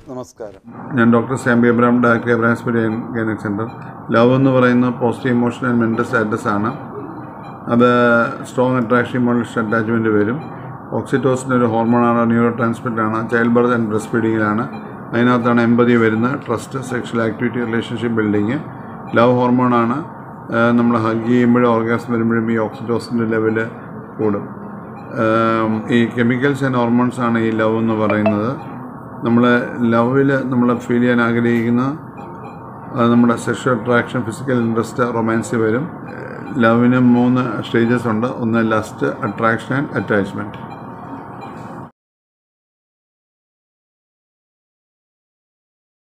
നമസ്കാരം ഞാൻ ഡോക്ടർ സാംബി എബ്രാം ഡാക് എബ്രാംസ്പെരി ഗൈനക് സെൻറ്റർ ലവ് എന്ന് പറയുന്ന positive emotion and mental status ആണ് അത് സ്ട്രോങ് അട്രാക്ഷൻ ഇമോഷണൽ അറ്റാച്ച്മെൻറ്റ് വരും ഓക്സിറ്റോസിൻ്റെ ഒരു ഹോർമോണാണ് ന്യൂറോ ട്രാൻസ്മിറ്റർ ആണ് ചൈൽഡ് ബർത്ത് ആൻഡ് ബ്രസ്റ്റ് ഫീഡിങ്ങിലാണ് അതിനകത്താണ് എമ്പതി വരുന്നത് trust sexual activity relationship building love ഹോർമോണാണ് നമ്മൾ ഹഗ് ചെയ്യുമ്പോഴും ഓർഗാസം വരുമ്പോഴും ഈ ഓക്സിറ്റോസിൻ്റെ ലെവല് കൂടും ആം, ഈ കെമിക്കൽസ് ആൻഡ് ഹോർമോൺസ് ആണ് ഈ ലവ് എന്ന് പറയുന്നത് നമ്മൾ ലവിൽ നമ്മൾ ഫീൽ ചെയ്യാൻ ആഗ്രഹിക്കുന്ന അത് നമ്മുടെ sexual attraction physical interest romance വരും ലവിന് മൂന്ന് സ്റ്റേജസ് ഉണ്ട് ഒന്ന് ലസ്റ്റ് അട്രാക്ഷൻ ആൻഡ് അറ്റാച്ച്മെൻറ്റ്